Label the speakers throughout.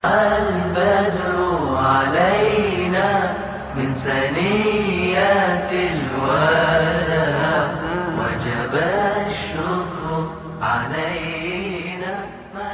Speaker 1: البدر علينا من ثنيات الوداع وجب الشكر علينا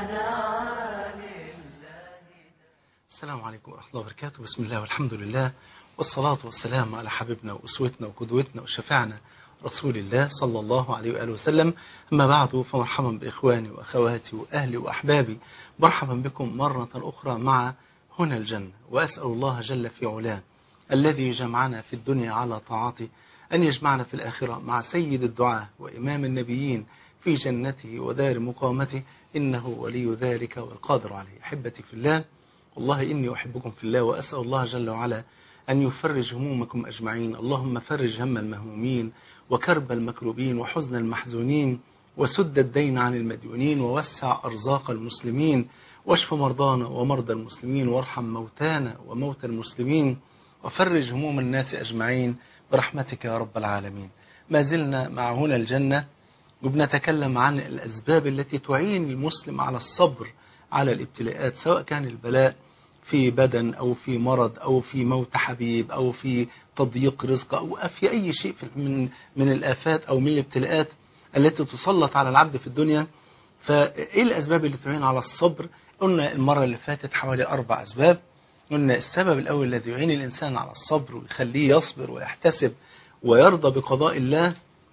Speaker 1: مدعا لله
Speaker 2: السلام عليكم ورحمة الله وبركاته بسم الله والحمد لله والصلاة والسلام على حبيبنا وأسوتنا وقدوتنا وشفعنا رسول الله صلى الله عليه وآله وسلم أما بعد فمرحبا بإخواني وأخواتي وأهلي وأحبابي مرحبا بكم مرة أخرى مع هنا الجنة وأسأل الله جل في علاه الذي جمعنا في الدنيا على طاعته أن يجمعنا في الآخرة مع سيد الدعاء وإمام النبيين في جنته ودار مقامته إنه ولي ذلك والقادر عليه أحبتي في الله والله إني أحبكم في الله وأسأل الله جل وعلا أن يفرج همومكم أجمعين اللهم فرج هم المهمومين وكرب المكروبين وحزن المحزونين وسد الدين عن المديونين ووسع أرزاق المسلمين واشف مرضانا ومرضى المسلمين وارحم موتانا وموتى المسلمين وفرج هموم الناس أجمعين برحمتك يا رب العالمين ما زلنا مع هنا الجنة وبنتكلم عن الأسباب التي تعين المسلم على الصبر على الابتلاءات سواء كان البلاء في بدن أو في مرض أو في موت حبيب أو في تضييق رزق أو في أي شيء من من الآفات أو من الابتلاءات التي تسلط على العبد في الدنيا فإيه الأسباب اللي تعين على الصبر قلنا المرة اللي فاتت حوالي أربع أسباب قلنا السبب الأول الذي يعين الإنسان على الصبر ويخليه يصبر ويحتسب ويرضى بقضاء الله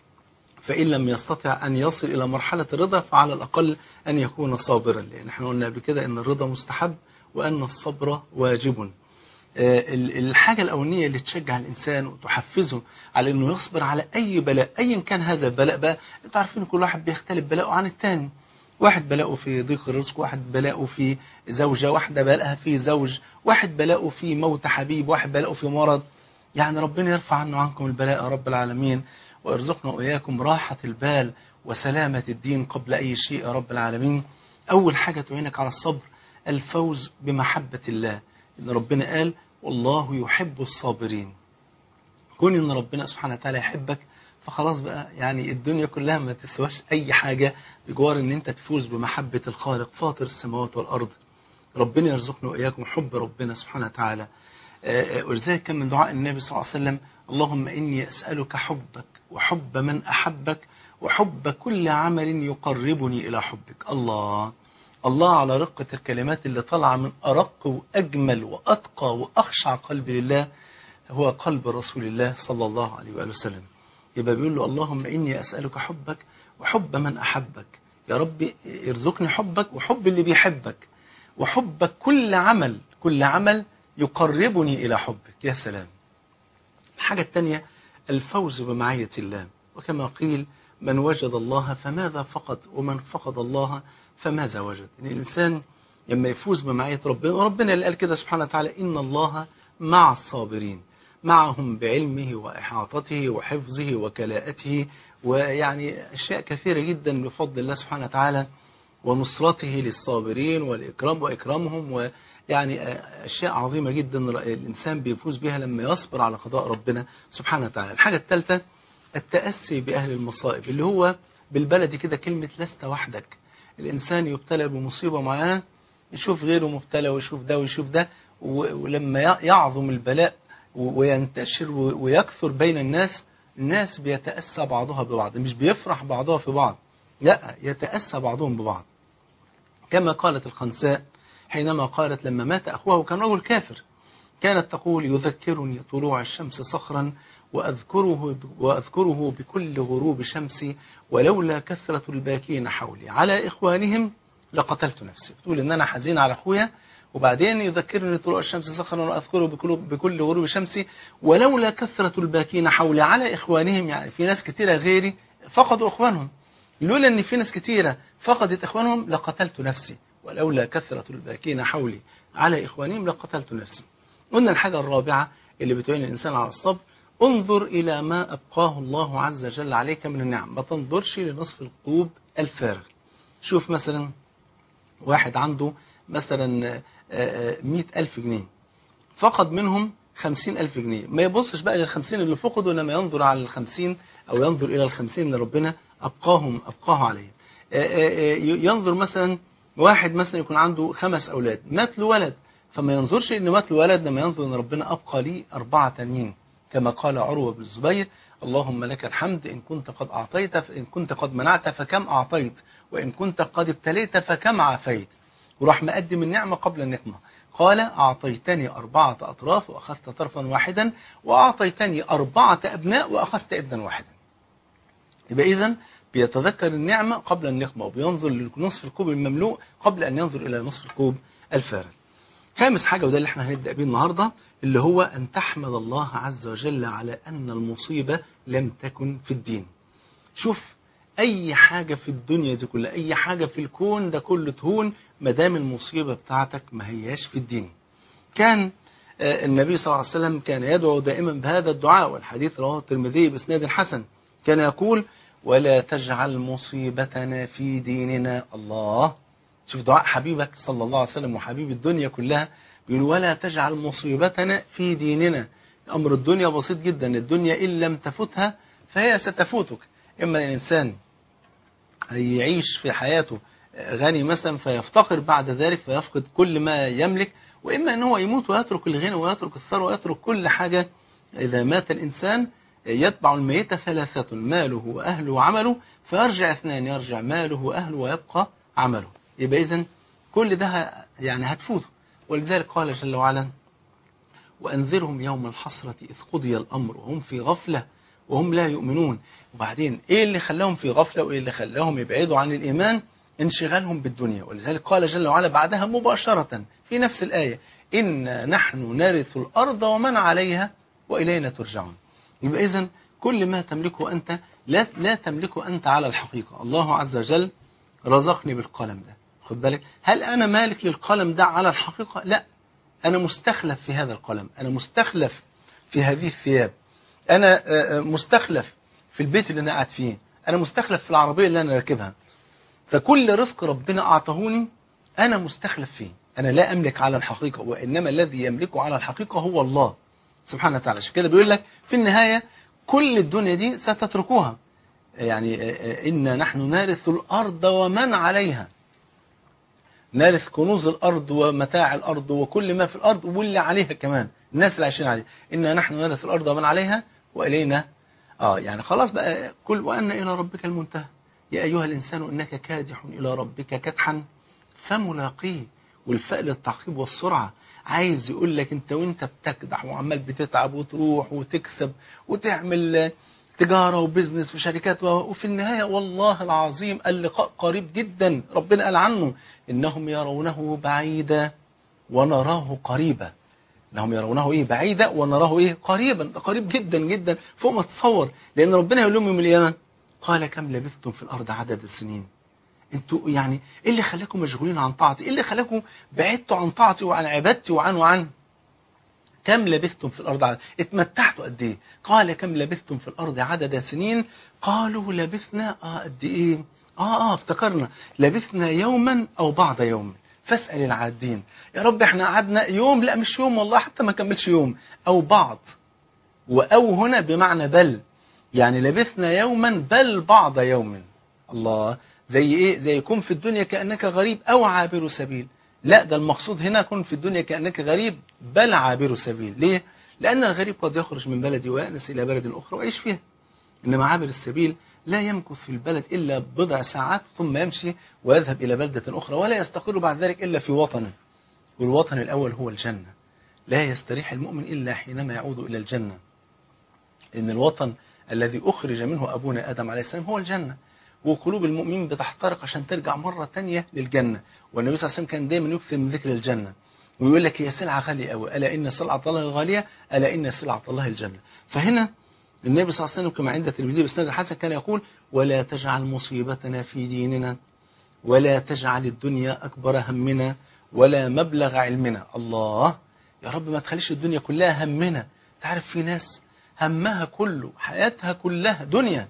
Speaker 2: فإن لم يستطع أن يصل إلى مرحلة الرضا فعلى الأقل أن يكون صابرا لأن احنا قلنا بكده أن الرضا مستحب وأن الصبر واجب الحاجة الأولانية اللي تشجع الإنسان وتحفزه على أنه يصبر على أي بلاء أيا كان هذا البلاء بقى أنتوا عارفين كل واحد بيختلف بلاءه عن الثاني واحد بلاءه في ضيق الرزق واحد بلاءه في زوجة واحدة بلاءها في زوج واحد بلاءه في موت حبيب واحد بلاءه في مرض يعني ربنا يرفع عنه عنكم البلاء يا رب العالمين ويرزقنا وإياكم راحة البال وسلامة الدين قبل أي شيء يا رب العالمين أول حاجة تعينك على الصبر الفوز بمحبة الله إن ربنا قال والله يحب الصابرين كون إن ربنا سبحانه وتعالى يحبك فخلاص بقى يعني الدنيا كلها ما تسواش أي حاجة بجوار إن أنت تفوز بمحبة الخالق فاطر السماوات والأرض ربنا يرزقنا وإياكم حب ربنا سبحانه وتعالى ولذلك كان من دعاء النبي صلى الله عليه وسلم اللهم إني أسألك حبك وحب من أحبك وحب كل عمل يقربني إلى حبك الله الله على رقة الكلمات اللي طالعة من أرق وأجمل وأتقى وأخشع قلب لله هو قلب رسول الله صلى الله عليه وآله وسلم يبقى بيقول له اللهم إني أسألك حبك وحب من أحبك يا رب ارزقني حبك وحب اللي بيحبك وحبك كل عمل كل عمل يقربني إلى حبك يا سلام الحاجة الثانية الفوز بمعية الله وكما قيل من وجد الله فماذا فقد ومن فقد الله فماذا وجد يعني الإنسان لما يفوز بمعية ربنا وربنا اللي قال كده سبحانه وتعالى إن الله مع الصابرين معهم بعلمه وإحاطته وحفظه وكلاءته ويعني أشياء كثيرة جدا بفضل الله سبحانه وتعالى ونصرته للصابرين والإكرام وإكرامهم ويعني أشياء عظيمة جدا الإنسان بيفوز بها لما يصبر على قضاء ربنا سبحانه وتعالى الحاجة الثالثة التأسي بأهل المصائب اللي هو بالبلدي كده كلمة لست وحدك الإنسان يبتلى بمصيبة معينة يشوف غيره مبتلى ويشوف ده ويشوف ده ولما يعظم البلاء وينتشر ويكثر بين الناس الناس بيتأسى بعضها ببعض مش بيفرح بعضها في بعض لا يتأسى بعضهم ببعض كما قالت الخنساء حينما قالت لما مات أخوه كان رجل كافر كانت تقول يذكرني طلوع الشمس صخرا وأذكره, وأذكره بكل غروب شمسي ولولا كثرة الباكين حولي على إخوانهم لقتلت نفسي بتقول إن أنا حزين على أخويا وبعدين يذكرني طلوع الشمس صخرا وأذكره بكل, بكل غروب شمسي ولولا كثرة الباكين حولي على إخوانهم يعني في ناس كثيرة غيري فقدوا إخوانهم لولا أن في ناس كثيرة فقدت إخوانهم لقتلت نفسي ولولا كثرة الباكين حولي على إخوانهم لقتلت نفسي قلنا الحاجة الرابعة اللي بتعين الإنسان على الصبر انظر إلى ما أبقاه الله عز وجل عليك من النعم ما تنظرش لنصف القلوب الفارغ شوف مثلا واحد عنده مثلا مئة ألف جنيه فقد منهم خمسين ألف جنيه ما يبصش بقى للخمسين اللي فقدوا إنما ينظر على الخمسين أو ينظر إلى الخمسين اللي ربنا أبقاهم أبقاه عليه ينظر مثلا واحد مثلا يكون عنده خمس أولاد مات له ولد فما ينظرش إن مات له ولد لما ينظر إن ربنا أبقى لي أربعة تانيين كما قال عروة بن الزبير اللهم لك الحمد إن كنت قد أعطيت إن كنت قد منعت فكم أعطيت وإن كنت قد ابتليت فكم عافيت وراح مقدم النعمة قبل النقمة قال أعطيتني أربعة أطراف وأخذت طرفا واحدا وأعطيتني أربعة أبناء وأخذت ابنا واحدا يبقى إذن بيتذكر النعمة قبل النقمة وبينظر لنصف الكوب المملوء قبل أن ينظر إلى نصف الكوب الفارغ خامس حاجة وده اللي احنا هنبدأ بيه النهاردة اللي هو أن تحمد الله عز وجل على أن المصيبة لم تكن في الدين شوف أي حاجة في الدنيا دي كلها أي حاجة في الكون ده كله تهون مدام المصيبة بتاعتك ما هياش في الدين كان النبي صلى الله عليه وسلم كان يدعو دائما بهذا الدعاء والحديث رواه الترمذي باسناد حسن كان يقول ولا تجعل مصيبتنا في ديننا الله شوف دعاء حبيبك صلى الله عليه وسلم وحبيب الدنيا كلها بيقول ولا تجعل مصيبتنا في ديننا أمر الدنيا بسيط جدا الدنيا إن لم تفتها فهي ستفوتك إما الإنسان يعيش في حياته غني مثلا فيفتقر بعد ذلك فيفقد كل ما يملك وإما أن هو يموت ويترك الغنى ويترك الثروة ويترك كل حاجة إذا مات الإنسان يتبع الميت ثلاثة ماله وأهله وعمله فيرجع اثنان يرجع ماله وأهله ويبقى عمله يبقى إذن كل ده يعني هتفوته ولذلك قال جل وعلا وأنذرهم يوم الحسرة إذ قضي الأمر وهم في غفلة وهم لا يؤمنون وبعدين إيه اللي خلاهم في غفلة وإيه اللي خلاهم يبعدوا عن الإيمان انشغالهم بالدنيا ولذلك قال جل وعلا بعدها مباشرة في نفس الآية إن نحن نرث الأرض ومن عليها وإلينا ترجعون يبقى إذن كل ما تملكه أنت لا, لا تملكه أنت على الحقيقة الله عز وجل رزقني بالقلم ده خد بالك هل أنا مالك للقلم ده على الحقيقة لا أنا مستخلف في هذا القلم أنا مستخلف في هذه الثياب أنا مستخلف في البيت اللي أنا قاعد فيه أنا مستخلف في العربية اللي أنا راكبها فكل رزق ربنا أعطهوني أنا مستخلف فيه أنا لا أملك على الحقيقة وإنما الذي يملكه على الحقيقة هو الله سبحانه وتعالى عشان كده بيقول لك في النهاية كل الدنيا دي ستتركوها يعني إن نحن نرث الأرض ومن عليها نرث كنوز الأرض ومتاع الأرض وكل ما في الأرض واللي عليها كمان الناس اللي عايشين عليها إن نحن نرث الأرض ومن عليها وإلينا آه يعني خلاص بقى كل وأن إلى ربك المنتهى يا أيها الإنسان إنك كادح إلى ربك كدحا فملاقيه والفاء للتعقيب والسرعة عايز يقول لك انت وانت بتكدح وعمال بتتعب وتروح وتكسب وتعمل تجارة وبزنس وشركات وفي النهاية والله العظيم اللقاء قريب جدا ربنا قال عنه إنهم يرونه بعيدا ونراه قريبا إنهم يرونه إيه بعيدا ونراه إيه قريبا ده قريب جدا جدا فوق ما تتصور لأن ربنا يقول لهم يوم القيامة قال كم لبثتم في الأرض عدد السنين انتوا يعني ايه اللي خلاكم مشغولين عن طاعتي ايه اللي خلاكم بعدتوا عن طاعتي وعن عبادتي وعن وعن كم لبثتم في الأرض عدد اتمتعتوا قد ايه قال كم لبثتم في الأرض عدد سنين قالوا لبثنا اه قد ايه اه اه افتكرنا لبثنا يوما أو بعض يوم فاسأل العادين يا رب احنا قعدنا يوم لا مش يوم والله حتى ما كملش يوم أو بعض وأو هنا بمعنى بل يعني لبثنا يوما بل بعض يوم الله زي ايه زي كن في الدنيا كأنك غريب أو عابر سبيل لا ده المقصود هنا كن في الدنيا كأنك غريب بل عابر سبيل ليه لأن الغريب قد يخرج من بلده ويأنس إلى بلد أخرى ويعيش فيها إنما عابر السبيل لا يمكث في البلد إلا بضع ساعات ثم يمشي ويذهب إلى بلدة أخرى ولا يستقر بعد ذلك إلا في وطنه والوطن الأول هو الجنة لا يستريح المؤمن إلا حينما يعود إلى الجنة إن الوطن الذي أخرج منه أبونا آدم عليه السلام هو الجنة وقلوب المؤمنين بتحترق عشان ترجع مرة تانية للجنة والنبي صلى الله عليه وسلم كان دايما يكثر من ذكر الجنة ويقول لك هي سلعة غالية قوي ألا إن سلعة الله غالية ألا إن سلعة الله الجنة فهنا النبي صلى الله عليه وسلم كما عند الترمذي بسند الحسن كان يقول ولا تجعل مصيبتنا في ديننا ولا تجعل الدنيا أكبر همنا ولا مبلغ علمنا الله يا رب ما تخليش الدنيا كلها همنا تعرف في ناس همها كله حياتها كلها دنيا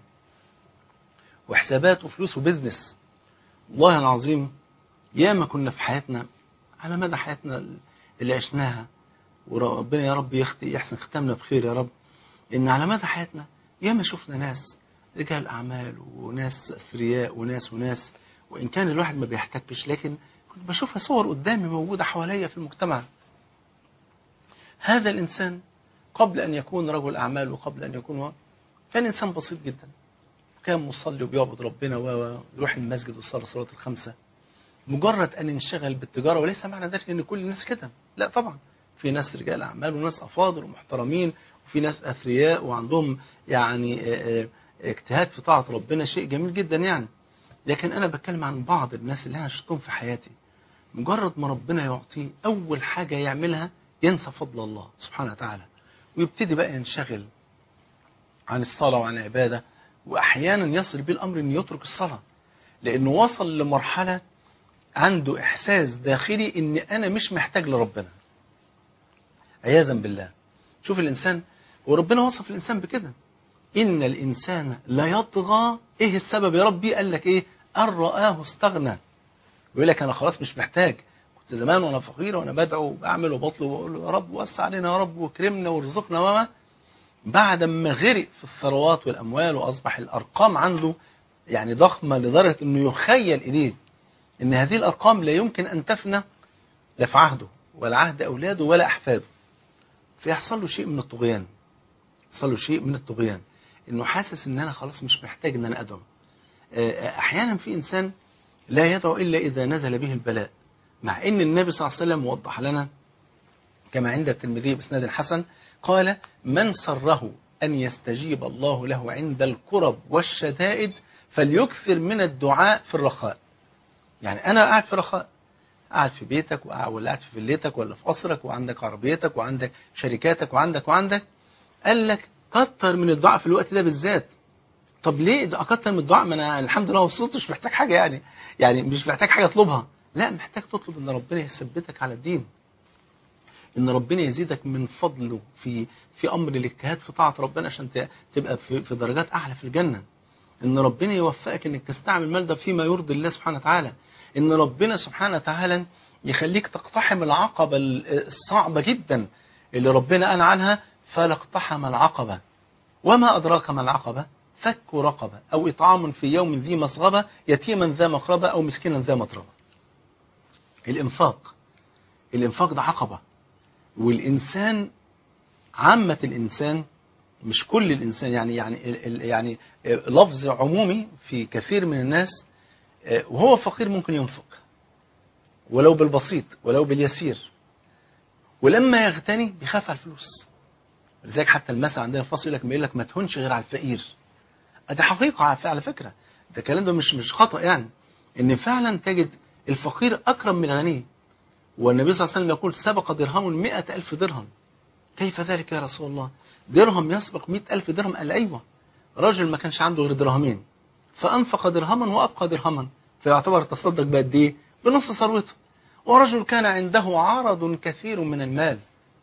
Speaker 2: وحسابات وفلوس وبزنس والله العظيم ياما كنا في حياتنا على مدى حياتنا اللي عشناها وربنا يا رب يختي يحسن ختامنا بخير يا رب ان على مدى حياتنا ياما شفنا ناس رجال اعمال وناس اثرياء وناس وناس وان كان الواحد ما بيحتكش لكن كنت بشوفها صور قدامي موجودة حواليا في المجتمع هذا الإنسان قبل أن يكون رجل أعمال وقبل أن يكون هو كان إنسان بسيط جدا كان مصلي وبيعبد ربنا ويروح المسجد ويصلي صلاة الخمسة مجرد أن انشغل بالتجارة وليس معنى ذلك أن كل الناس كده لا طبعا في ناس رجال أعمال وناس أفاضل ومحترمين وفي ناس أثرياء وعندهم يعني اجتهاد في طاعة ربنا شيء جميل جدا يعني لكن أنا بتكلم عن بعض الناس اللي أنا شفتهم في حياتي مجرد ما ربنا يعطيه أول حاجة يعملها ينسى فضل الله سبحانه وتعالى ويبتدي بقى ينشغل عن الصلاة وعن العبادة وأحيانا يصل بيه الأمر أن يترك الصلاة لأنه وصل لمرحلة عنده إحساس داخلي أن أنا مش محتاج لربنا عياذا بالله شوف الإنسان وربنا وصف الإنسان بكده إن الإنسان لا يطغى إيه السبب يا ربي قال لك إيه أن رآه استغنى ويقول لك أنا خلاص مش محتاج كنت زمان وأنا فقير وأنا بدعو وبعمل وبطلب وأقول له يا رب وسع علينا يا رب وكرمنا وارزقنا وما بعد ما غرق في الثروات والأموال وأصبح الأرقام عنده يعني ضخمة لدرجة أنه يخيل إليه أن هذه الأرقام لا يمكن أن تفنى لا في عهده ولا عهد أولاده ولا أحفاده فيحصل له شيء من الطغيان يحصل له شيء من الطغيان انه حاسس ان انا خلاص مش محتاج ان انا ادعو احيانا في انسان لا يدعو الا اذا نزل به البلاء مع ان النبي صلى الله عليه وسلم وضح لنا كما عند الترمذي باسناد حسن قال من سره ان يستجيب الله له عند الكرب والشدائد فليكثر من الدعاء في الرخاء يعني انا قاعد في رخاء قاعد في بيتك ولا قاعد في فيلتك ولا في قصرك وعندك عربيتك وعندك شركاتك وعندك وعندك قال لك كتر من الدعاء في الوقت ده بالذات طب ليه ده اكتر من الدعاء ما انا الحمد لله وصلت مش محتاج حاجه يعني يعني مش محتاج حاجه اطلبها لا محتاج تطلب ان ربنا يثبتك على الدين ان ربنا يزيدك من فضله في في امر الاجتهاد في طاعه ربنا عشان تبقى في, في درجات اعلى في الجنه ان ربنا يوفقك انك تستعمل المال ده فيما يرضي الله سبحانه وتعالى ان ربنا سبحانه وتعالى يخليك تقتحم العقبه الصعبه جدا اللي ربنا أنعى عنها فلا اقتحم العقبة وما أدراك ما العقبة فك رقبة أو إطعام في يوم ذي مسغبة يتيما ذا مقربة أو مسكينا ذا مطربة الإنفاق الإنفاق ده عقبة والإنسان عامة الإنسان مش كل الإنسان يعني يعني يعني لفظ عمومي في كثير من الناس وهو فقير ممكن ينفق ولو بالبسيط ولو باليسير ولما يغتني بيخاف على الفلوس لذلك حتى المثل عندنا في مصر يقول لك ما يقول لك ما تهونش غير على الفقير دي حقيقة على فكرة ده الكلام ده مش مش خطأ يعني ان فعلا تجد الفقير أكرم من الغني والنبي صلى الله عليه وسلم يقول سبق درهم مئة ألف درهم كيف ذلك يا رسول الله درهم يسبق مئة ألف درهم قال أيوة رجل ما كانش عنده غير درهمين فأنفق درهما وأبقى درهما فيعتبر تصدق بقد إيه بنص ثروته ورجل كان عنده عرض كثير من المال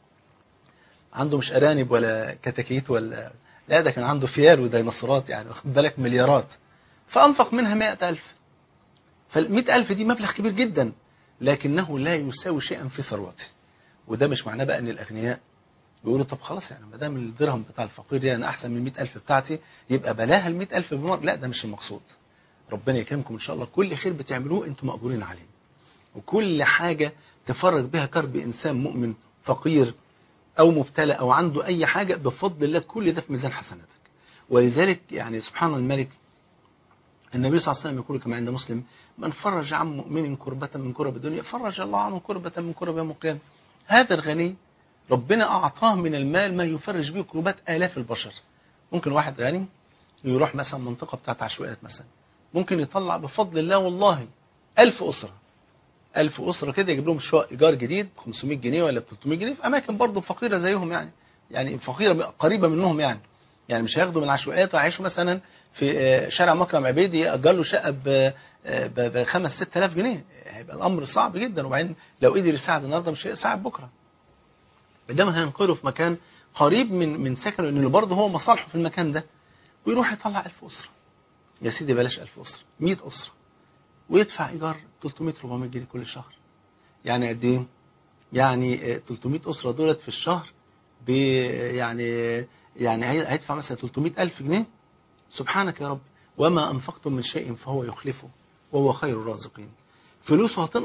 Speaker 2: عنده مش أرانب ولا كتاكيت ولا لا ده كان عنده فيال وديناصورات يعني واخد بالك مليارات فأنفق منها مئة ألف فالمئة ألف دي مبلغ كبير جدا لكنه لا يساوي شيئا في ثروته وده مش معناه بقى ان الأغنياء بيقولوا طب خلاص يعني ما دام الدرهم بتاع الفقير دي انا احسن من المئة ألف بتاعتي يبقى بلاها المئة ألف بمر لا ده مش المقصود ربنا يكرمكم ان شاء الله كل خير بتعملوه انتم مأجورين عليه وكل حاجة تفرج بها كرب إنسان مؤمن فقير أو مبتلى أو عنده أي حاجة بفضل الله كل ده في ميزان حسناتك ولذلك يعني سبحان الملك النبي صلى الله عليه وسلم يقول كما عند مسلم من فرج عن مؤمن كربة من كرب الدنيا فرج الله عنه كربة من كرب يوم القيامة هذا الغني ربنا أعطاه من المال ما يفرج به كربات آلاف البشر ممكن واحد غني يروح مثلا منطقة بتاعت عشوائيات مثلا ممكن يطلع بفضل الله والله ألف أسرة ألف أسرة كده يجيب لهم شقق إيجار جديد 500 جنيه ولا 300 جنيه في أماكن برضه فقيرة زيهم يعني يعني فقيرة قريبة منهم يعني يعني مش هياخدوا من العشوائيات ويعيشوا مثلا في شارع مكرم عبيدي يأجر له شقة ب 5 6000 جنيه هيبقى الأمر صعب جدا وبعدين لو قدر يساعد النهارده مش هيساعد بكرة بدل هينقله في مكان قريب من من سكنه لأنه برضه هو مصالحه في المكان ده ويروح يطلع 1000 أسرة يا سيدي بلاش 1000 أسرة 100 أسرة ويدفع إيجار 300 400 جنيه كل شهر يعني قد إيه؟ يعني 300 أسرة دولت في الشهر ب يعني يعني هيدفع مثلا 300 ألف جنيه سبحانك يا رب وما أنفقتم من شيء فهو يخلفه وهو خير الرازقين فلوسه هتنقص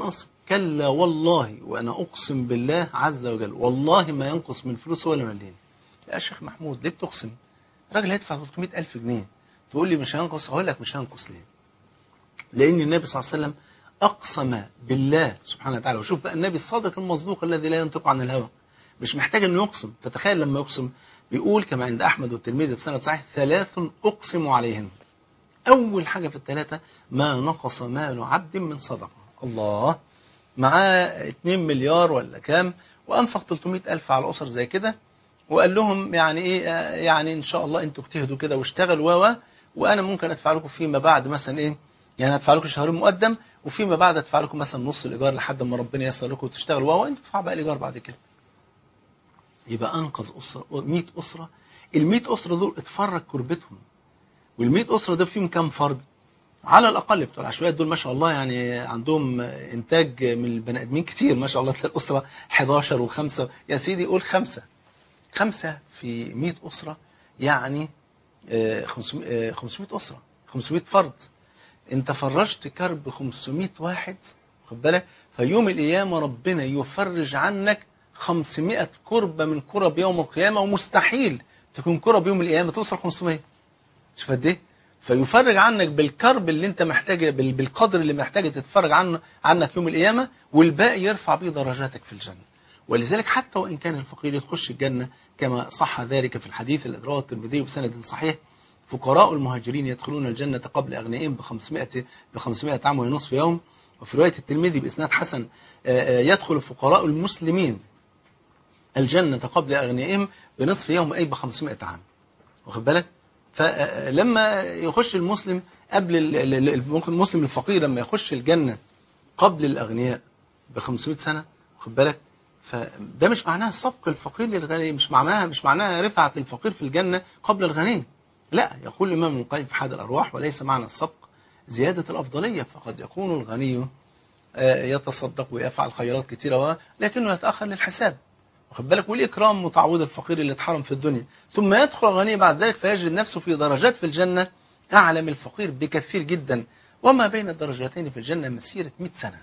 Speaker 2: كلا والله وأنا أقسم بالله عز وجل والله ما ينقص من فلوس ولا مليم يا شيخ محمود ليه بتقسم الراجل هيدفع 300 ألف جنيه تقول لي مش هينقص أقول لك مش هينقص ليه لأن النبي صلى الله عليه وسلم أقسم بالله سبحانه وتعالى وشوف بقى النبي الصادق المصدوق الذي لا ينطق عن الهوى مش محتاج انه يقسم تتخيل لما يقسم بيقول كما عند احمد والترمذي في سند صحيح ثلاث اقسم عليهن اول حاجه في الثلاثه ما نقص مال عبد من صدقه الله معاه 2 مليار ولا كام وانفق 300 الف على اسر زي كده وقال لهم يعني ايه يعني ان شاء الله انتوا اجتهدوا كده واشتغلوا و وانا ممكن ادفع لكم فيما بعد مثلا ايه يعني ادفع لكم شهرين مقدم وفيما بعد ادفع لكم مثلا نص الايجار لحد ما ربنا ييسر لكم وتشتغلوا وانتوا تدفعوا بقى الايجار بعد كده يبقى انقذ اسره 100 اسره ال 100 اسره دول اتفرج كربتهم وال 100 اسره دول فيهم كام فرد على الاقل بتوع العشوائيات دول ما شاء الله يعني عندهم انتاج من البني ادمين كتير ما شاء الله تلاقي الاسره 11 و5 يا سيدي قول خمسه خمسه في 100 اسره يعني 500 500 اسره 500 فرد انت فرجت كرب 500 واحد خد بالك فيوم القيامه ربنا يفرج عنك 500 كربة من كرب يوم القيامة ومستحيل تكون كرب يوم القيامة توصل 500 شوف قد ايه فيفرج عنك بالكرب اللي انت محتاج بالقدر اللي محتاج تتفرج عنه عنك يوم القيامة والباقي يرفع به درجاتك في الجنة ولذلك حتى وإن كان الفقير يخش الجنة كما صح ذلك في الحديث الذي رواه الترمذي بسند صحيح فقراء المهاجرين يدخلون الجنة قبل أغنيائهم ب 500 ب 500 عام ونصف يوم وفي رواية الترمذي بإسناد حسن يدخل فقراء المسلمين الجنة قبل أغنيائهم بنصف يوم أي ب 500 عام واخد بالك فلما يخش المسلم قبل المسلم الفقير لما يخش الجنة قبل الأغنياء ب 500 سنة واخد بالك فده مش معناها سبق الفقير للغني مش معناها مش معناها رفعة الفقير في الجنة قبل الغني لا يقول الإمام ابن القيم في حاد الأرواح وليس معنى السبق زيادة الأفضلية فقد يكون الغني يتصدق ويفعل خيرات كثيرة لكنه يتأخر للحساب واخد بالك والإكرام متعوض الفقير اللي اتحرم في الدنيا ثم يدخل الغني بعد ذلك فيجد نفسه في درجات في الجنة أعلى من الفقير بكثير جدا وما بين الدرجتين في الجنة مسيرة 100 سنة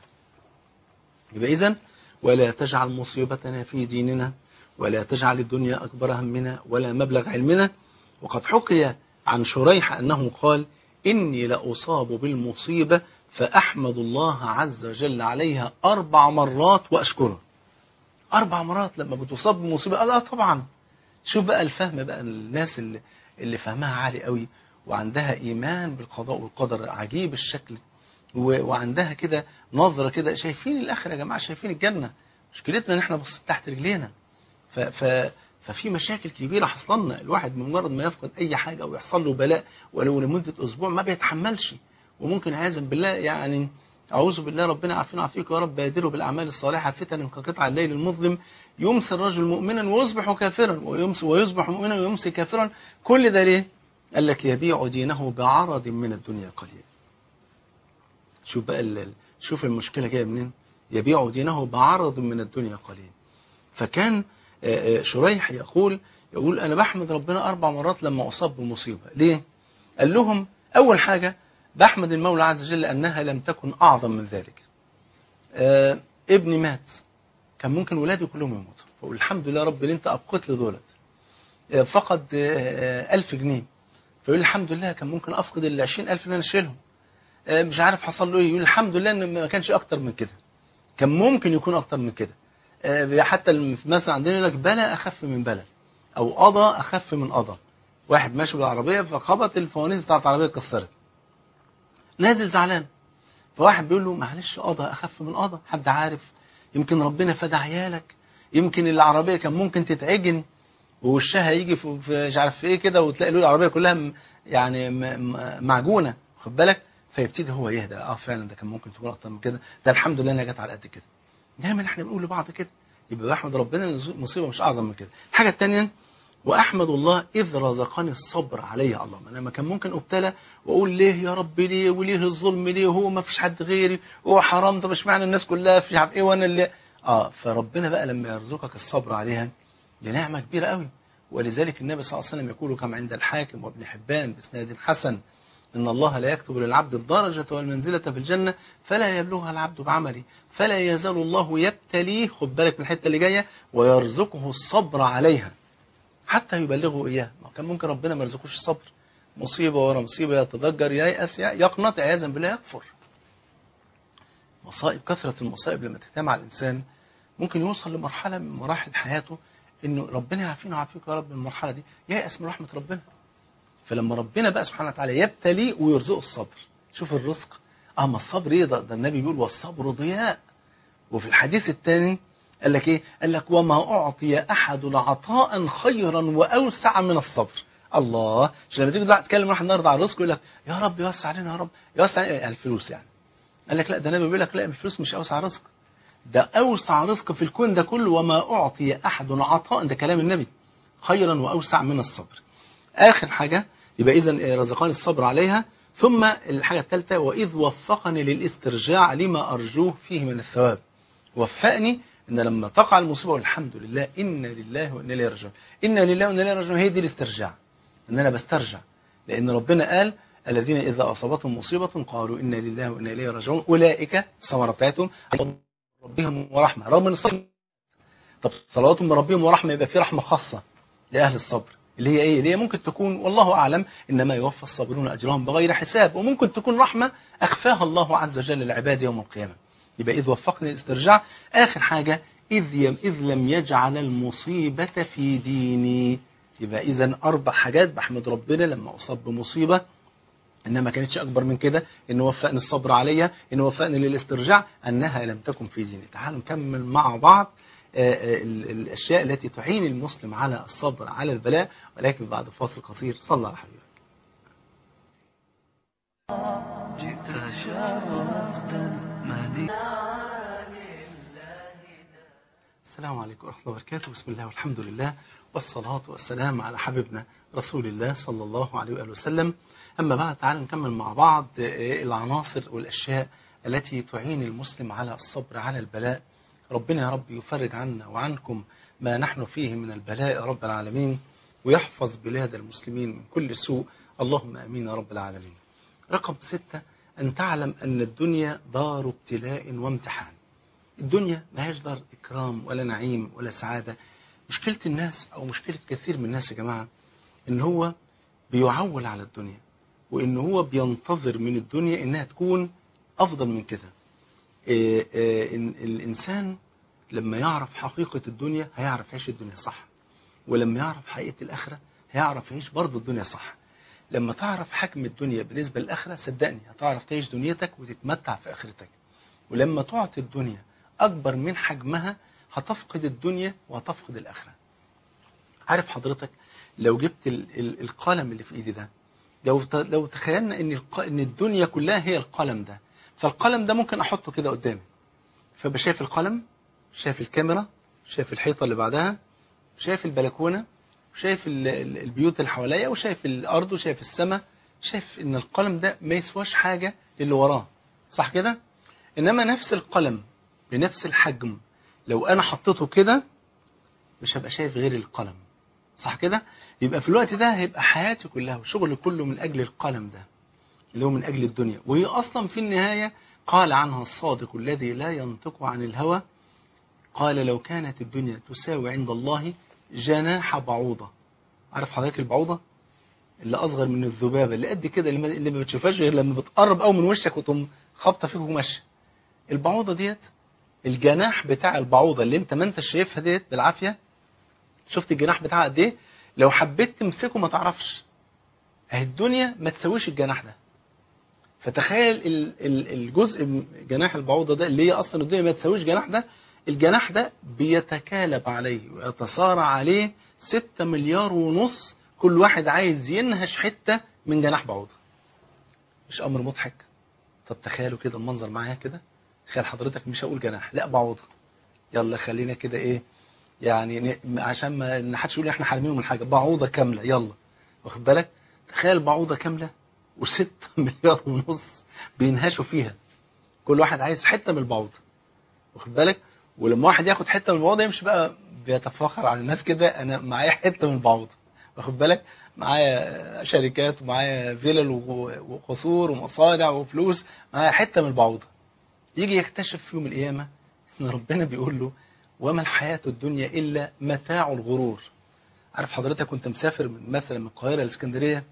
Speaker 2: يبقى إذن ولا تجعل مصيبتنا في ديننا ولا تجعل الدنيا أكبر همنا ولا مبلغ علمنا وقد حكي عن شريح أنه قال إني لأصاب بالمصيبة فأحمد الله عز وجل عليها أربع مرات وأشكره أربع مرات لما بتصاب بمصيبة قال آه طبعا شوف بقى الفهم بقى الناس اللي, اللي فهمها عالي قوي وعندها إيمان بالقضاء والقدر عجيب الشكل وعندها كده نظرة كده شايفين الآخرة يا جماعة شايفين الجنة مشكلتنا ان احنا بص تحت رجلينا ف ف ففي مشاكل كبيرة حصلنا الواحد بمجرد ما يفقد أي حاجة أو يحصل له بلاء ولو لمدة أسبوع ما بيتحملش وممكن عياذا بالله يعني أعوذ بالله ربنا عافينا وعافيك يا رب بادروا بالأعمال الصالحة فتن كقطع الليل المظلم يمسي الرجل مؤمنا ويصبح كافرا ويمسي ويصبح مؤمنا ويمسي كافرا كل ده ليه؟ قال لك يبيع دينه بعرض من الدنيا قليل شوف بقى شوف المشكلة جاية منين يبيع دينه بعرض من الدنيا قليل فكان شريح يقول يقول أنا بحمد ربنا أربع مرات لما أصاب بمصيبة ليه؟ قال لهم أول حاجة بحمد المولى عز وجل أنها لم تكن أعظم من ذلك آه ابني مات كان ممكن ولادي كلهم يموتوا فقول الحمد لله رب اللي انت أبقيت لي دولت آه فقد آه ألف جنيه فيقول الحمد لله كان ممكن أفقد ال 20000 اللي أنا شايلهم آه مش عارف حصل له ايه يقول الحمد لله ان ما كانش أكتر من كده كان ممكن يكون أكتر من كده آه حتى مثلا عندنا يقول لك بلا أخف من بلا أو قضى أخف من قضى واحد ماشي بالعربية فخبط الفوانيس بتاعت العربية اتكسرت نازل زعلان فواحد بيقول له معلش قضى اخف من قضى حد عارف يمكن ربنا فدى عيالك يمكن العربيه كان ممكن تتعجن ووشها يجي في مش عارف ايه كده وتلاقي له العربيه كلها يعني معجونه خد بالك فيبتدي هو يهدى اه فعلا ده كان ممكن تكون اكتر من كده ده الحمد لله انها جت على قد كده دايما احنا بنقول لبعض كده يبقى بحمد ربنا ان المصيبه مش اعظم من كده الحاجه الثانيه واحمد الله اذ رزقني الصبر عليه اللهم انا ما كان ممكن ابتلى واقول ليه يا رب ليه وليه الظلم ليه هو ما فيش حد غيري هو حرام طب اشمعنى الناس كلها في عارف ايه وانا اللي اه فربنا بقى لما يرزقك الصبر عليها دي نعمه كبيره قوي ولذلك النبي صلى الله عليه وسلم يقول كما عند الحاكم وابن حبان باسناد حسن إن الله لا يكتب للعبد الدرجة والمنزلة في الجنة فلا يبلغها العبد بعمله فلا يزال الله يبتليه خد بالك من الحتة اللي جاية ويرزقه الصبر عليها حتى يبلغه إياه ما كان ممكن ربنا ما يرزقوش الصبر مصيبة ورا مصيبة يتضجر ييأس يقنط عياذا بالله يكفر مصائب كثرة المصائب لما تتم على الإنسان ممكن يوصل لمرحلة من مراحل حياته إنه ربنا يعافينا ويعافيك يا رب من المرحلة دي ييأس من رحمة ربنا فلما ربنا بقى سبحانه وتعالى يبتلي ويرزقه الصبر شوف الرزق اما الصبر ايه ده, ده النبي بيقول والصبر ضياء وفي الحديث الثاني قال لك ايه قال لك وما اعطي احد عطاء خيرا واوسع من الصبر الله مش لما تيجي تتكلم واحد النهارده على الرزق يقول لك يا رب يوسع علينا يا رب يوسع علينا الفلوس يعني قال لك لا ده النبي بيقول لك لا الفلوس مش اوسع رزق ده اوسع رزق في الكون ده كله وما اعطي احد عطاء ده كلام النبي خيرا واوسع من الصبر آخر حاجة يبقى إذا رزقاني الصبر عليها ثم الحاجة الثالثة وإذ وفقني للاسترجاع لما أرجوه فيه من الثواب وفقني إن لما تقع المصيبة والحمد لله إنا لله وإنا إليه راجعون إنا لله وإنا إليه راجعون هي دي الاسترجاع إن أنا بسترجع لأن ربنا قال الذين إذا أصابتهم مصيبة قالوا إنا لله وإنا إليه راجعون أولئك الثمرة بتاعتهم ربهم ورحمة رغم من الصبر طب صلواتهم من ربهم ورحمة يبقى في رحمة خاصة لأهل الصبر اللي هي ايه اللي هي ممكن تكون والله اعلم انما يوفى الصابرون اجرهم بغير حساب وممكن تكون رحمه اخفاها الله عز وجل للعباد يوم القيامه يبقى اذ وفقني الاسترجاع اخر حاجه اذ يم اذ لم يجعل المصيبه في ديني يبقى اذا اربع حاجات بحمد ربنا لما اصاب بمصيبه انها ما كانتش اكبر من كده ان وفقني الصبر عليا ان وفقني للاسترجاع انها لم تكن في ديني تعالوا نكمل مع بعض الأشياء التي تعين المسلم على الصبر على البلاء ولكن بعد فاصل قصير صلى على حبيبك
Speaker 1: جئت شرفت المدينة
Speaker 2: السلام عليكم ورحمة الله وبركاته بسم الله والحمد لله والصلاة والسلام على حبيبنا رسول الله صلى الله عليه وآله وسلم أما بعد تعالى نكمل مع بعض العناصر والأشياء التي تعين المسلم على الصبر على البلاء ربنا يا رب يفرج عنا وعنكم ما نحن فيه من البلاء يا رب العالمين ويحفظ بلاد المسلمين من كل سوء اللهم أمين يا رب العالمين رقم ستة أن تعلم أن الدنيا دار ابتلاء وامتحان الدنيا ما هيش دار إكرام ولا نعيم ولا سعادة مشكلة الناس أو مشكلة كثير من الناس يا جماعة إن هو بيعول على الدنيا وإن هو بينتظر من الدنيا إنها تكون أفضل من كده إيه إيه إن الإنسان لما يعرف حقيقة الدنيا هيعرف يعيش الدنيا صح ولما يعرف حقيقة الآخرة هيعرف يعيش برضه الدنيا صح لما تعرف حجم الدنيا بالنسبة للآخرة صدقني هتعرف تعيش دنيتك وتتمتع في آخرتك ولما تعطي الدنيا أكبر من حجمها هتفقد الدنيا وهتفقد الآخرة عارف حضرتك لو جبت ال ال القلم اللي في إيدي ده لو لو تخيلنا إن إن الدنيا كلها هي القلم ده فالقلم ده ممكن احطه كده قدامي فبقى شايف القلم شايف الكاميرا شايف الحيطة اللي بعدها شايف البلكونة شايف البيوت اللي حواليا وشايف الارض وشايف السماء شايف ان القلم ده ما يسواش حاجة للي وراه صح كده انما نفس القلم بنفس الحجم لو انا حطيته كده مش هبقى شايف غير القلم صح كده يبقى في الوقت ده هيبقى حياتي كلها وشغلي كله من اجل القلم ده اللي هو من أجل الدنيا وهي أصلا في النهاية قال عنها الصادق الذي لا ينطق عن الهوى قال لو كانت الدنيا تساوي عند الله جناح بعوضة عارف حضرتك البعوضة اللي أصغر من الذبابة اللي قد كده اللي ما بتشوفهاش غير لما بتقرب قوي من وشك وتقوم خابطة فيك وماشية البعوضة ديت الجناح بتاع البعوضة اللي انت ما انت شايفها ديت بالعافية شفت الجناح بتاعها قد ايه لو حبيت تمسكه ما تعرفش اهي الدنيا ما تساويش الجناح ده فتخيل الجزء جناح البعوضة ده اللي هي أصلا الدنيا ما تساويش جناح ده الجناح ده بيتكالب عليه ويتصارع عليه 6 مليار ونص كل واحد عايز ينهش حتة من جناح بعوضة مش أمر مضحك طب تخيلوا كده المنظر معايا كده تخيل حضرتك مش هقول جناح لا بعوضة يلا خلينا كده ايه يعني عشان ما حدش يقول احنا حارمينه من حاجة بعوضة كاملة يلا واخد بالك تخيل بعوضة كاملة وستة مليار ونص بينهشوا فيها كل واحد عايز حتة من البعوضة واخد بالك ولما واحد ياخد حتة من البعوضة يمشي بقى بيتفاخر على الناس كده انا معايا حتة من البعوضة واخد بالك معايا شركات ومعايا فيلل و- وقصور ومصانع وفلوس معايا حته من البعوضه يجي يكتشف في يوم القيامه ان ربنا بيقول له وما الحياه الدنيا الا متاع الغرور عارف حضرتك كنت مسافر من مثلا من القاهره لاسكندريه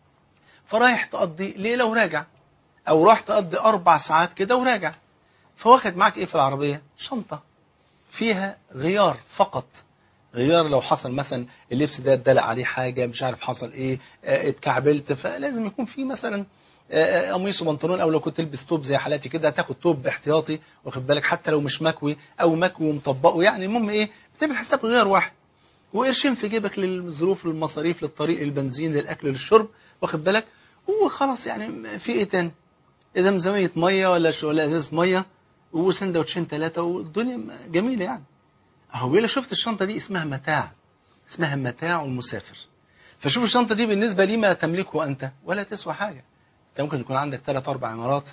Speaker 2: فرايح تقضي ليله وراجع او راح تقضي اربع ساعات كده وراجع فواخد معاك ايه في العربيه شنطه فيها غيار فقط غيار لو حصل مثلا اللبس ده اتدلق عليه حاجه مش عارف حصل ايه آه، اتكعبلت فلازم يكون في مثلا آه، آه، قميص وبنطلون او لو كنت تلبس توب زي حالاتي كده تاخد توب احتياطي واخد بالك حتى لو مش مكوي او مكوي ومطبقه يعني المهم ايه بتعمل حساب غيار واحد وقرشين في جيبك للظروف للمصاريف للطريق للبنزين للاكل للشرب واخد بالك وخلاص يعني في ايه تاني زمزميه ميه ولا ش- ولا ازازه ميه وسندوتشين ثلاثه والدنيا جميله يعني اهو بيقول لك شفت الشنطه دي اسمها متاع اسمها متاع المسافر فشوف الشنطه دي بالنسبه لي ما تملكه انت ولا تسوى حاجه انت ممكن يكون عندك ثلاث اربع عمارات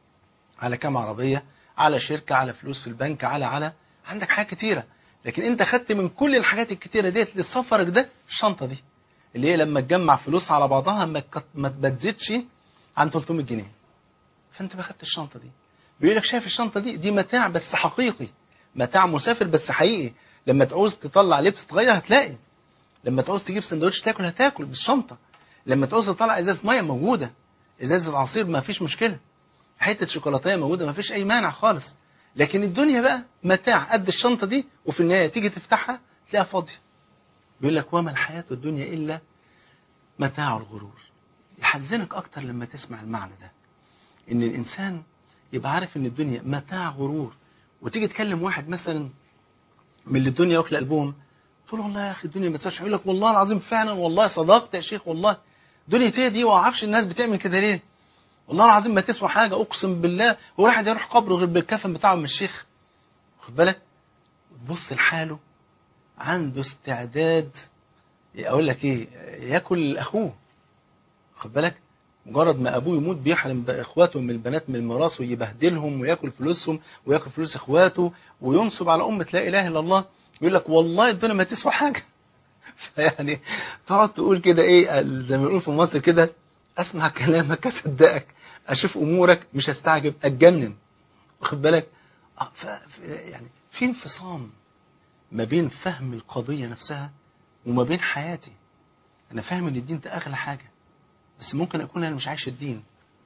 Speaker 2: على كام عربيه على شركه على فلوس في البنك على على عندك حاجات كتيره لكن انت خدت من كل الحاجات الكتيره ديت لسفرك ده الشنطه دي اللي هي لما تجمع فلوس على بعضها ما تك- ما تزيدش عن 300 جنيه فانت ما خدت الشنطه دي بيقول لك شايف الشنطه دي دي متاع بس حقيقي متاع مسافر بس حقيقي لما تعوز تطلع لبس تغير هتلاقي لما تعوز تجيب سندوتش تاكل هتاكل بالشنطه لما تعوز تطلع ازازه ميه موجوده ازازه عصير ما فيش مشكله حته شوكولاتيه موجوده ما فيش اي مانع خالص لكن الدنيا بقى متاع قد الشنطه دي وفي النهايه تيجي تفتحها تلاقيها فاضيه بيقول لك وما الحياه الدنيا الا متاع الغرور يحزنك اكتر لما تسمع المعنى ده ان الانسان يبقى عارف ان الدنيا متاع غرور وتيجي تكلم واحد مثلا من اللي الدنيا واكله قلبهم تقول والله يا اخي الدنيا ما تسواش يقول لك والله العظيم فعلا والله صدقت يا شيخ والله الدنيا ايه دي وما اعرفش الناس بتعمل كده ليه والله العظيم ما تسوى حاجه اقسم بالله هو واحد يروح قبره غير بالكفن بتاعه من الشيخ خد بالك تبص لحاله عنده استعداد اقول لك ايه ياكل اخوه خد بالك مجرد ما ابوه يموت بيحرم بقى اخواته من البنات من الميراث ويبهدلهم وياكل فلوسهم وياكل فلوس اخواته وينصب على امه لا اله الا الله يقول لك والله الدنيا ما تسوى حاجه فيعني تقعد تقول كده ايه زي ما بيقولوا في مصر كده اسمع كلامك اصدقك اشوف امورك مش هستعجب اتجنن واخد بالك آه، ف ف- يعني في انفصام ما بين فهم القضيه نفسها وما بين حياتي انا فاهم ان الدين ده اغلى حاجه بس ممكن اكون انا مش عايش الدين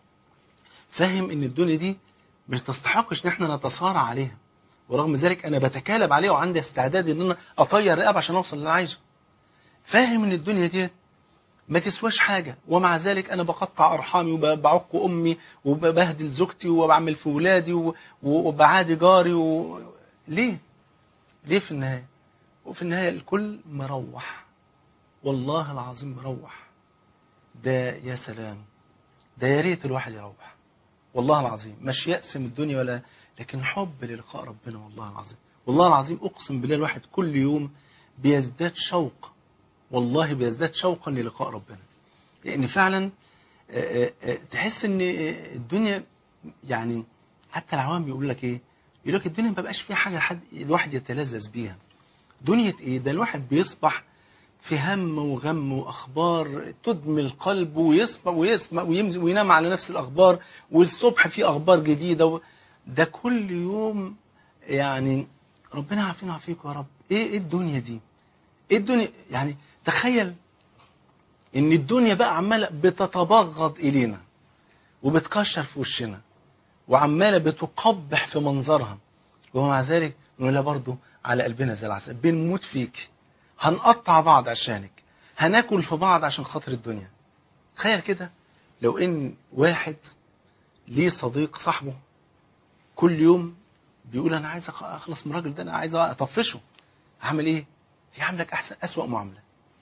Speaker 2: فاهم ان الدنيا دي مش تستحقش ان احنا نتصارع عليها ورغم ذلك انا بتكالب عليها وعندي استعداد ان انا اطير رقبه عشان اوصل اللي انا عايزه فاهم ان الدنيا دي ما تسواش حاجة ومع ذلك أنا بقطع أرحامي وبعق أمي وببهدل زوجتي وبعمل في ولادي و- وبعادي جاري و... ليه؟ ليه في النهاية؟ وفي النهاية الكل مروح والله العظيم مروح ده يا سلام ده يا ريت الواحد يروح والله العظيم مش يأس من الدنيا ولا لكن حب للقاء ربنا والله العظيم والله العظيم أقسم بالله الواحد كل يوم بيزداد شوق والله بيزداد شوقا للقاء ربنا لأن فعلا آه، آه، آه، تحس ان آه، الدنيا يعني حتى العوام بيقول لك ايه يقول لك الدنيا ما بقاش فيها حاجه حد الواحد يتلذذ بيها دنيا ايه ده الواحد بيصبح في هم وغم واخبار تدمي القلب ويسمع ويسمع ويمزي وينام على نفس الاخبار والصبح في اخبار جديده و... ده كل يوم يعني ربنا يعافينا ويعافيكم يا رب ايه ايه الدنيا دي ايه الدنيا يعني تخيل ان الدنيا بقى عماله بتتبغض الينا وبتكشر في وشنا وعماله بتقبح في منظرها ومع ذلك نقول لها برضه على قلبنا زي العسل بنموت فيك هنقطع بعض عشانك هناكل في بعض عشان خاطر الدنيا تخيل كده لو ان واحد ليه صديق صاحبه كل يوم بيقول انا عايز أخ- اخلص من الراجل ده انا عايز اطفشه هعمل ايه يعاملك احسن اسوأ معامله